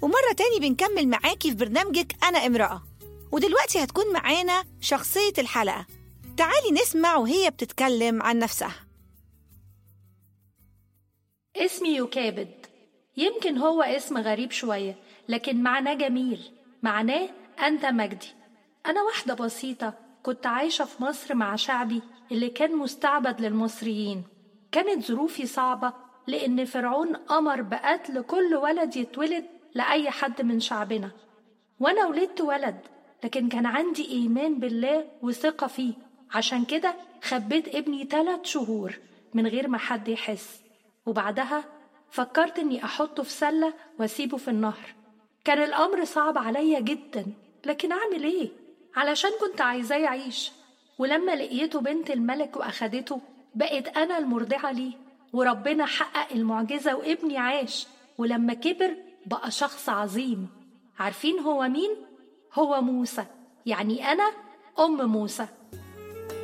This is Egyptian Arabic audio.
ومرة تاني بنكمل معاكي في برنامجك أنا امرأة ودلوقتي هتكون معانا شخصية الحلقة تعالي نسمع وهي بتتكلم عن نفسها اسمي يكابد يمكن هو اسم غريب شوية لكن معناه جميل معناه أنت مجدي أنا واحدة بسيطة كنت عايشة في مصر مع شعبي اللي كان مستعبد للمصريين كانت ظروفي صعبة لأن فرعون أمر بقتل كل ولد يتولد لأي حد من شعبنا وأنا ولدت ولد لكن كان عندي إيمان بالله وثقة فيه عشان كده خبيت ابني ثلاث شهور من غير ما حد يحس وبعدها فكرت إني أحطه في سلة وأسيبه في النهر كان الأمر صعب عليا جدا لكن أعمل إيه؟ علشان كنت عايزاه يعيش ولما لقيته بنت الملك وأخدته بقيت أنا المرضعة ليه وربنا حقق المعجزة وابني عاش ولما كبر بقى شخص عظيم عارفين هو مين؟ هو موسى يعني أنا أم موسى